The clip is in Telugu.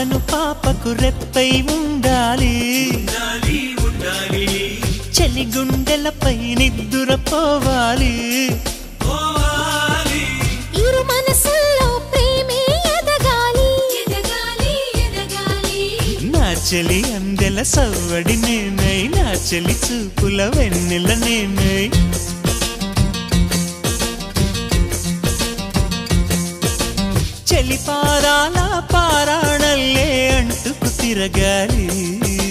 కను పాపకు రెప్పై ఉండాలి చలి గుండెలపై నిద్దురపోవాలి ఇరు మనసుల్లో ప్రేమే ఎదగాలి ఎదగాలి ఎదగాలి నా చెలి అందెల సవ్వడి నేనై నా చెలి చూపుల వెన్నెల నేనై చలి పారాల పారాణల్లే అంటుకు తిరగాలి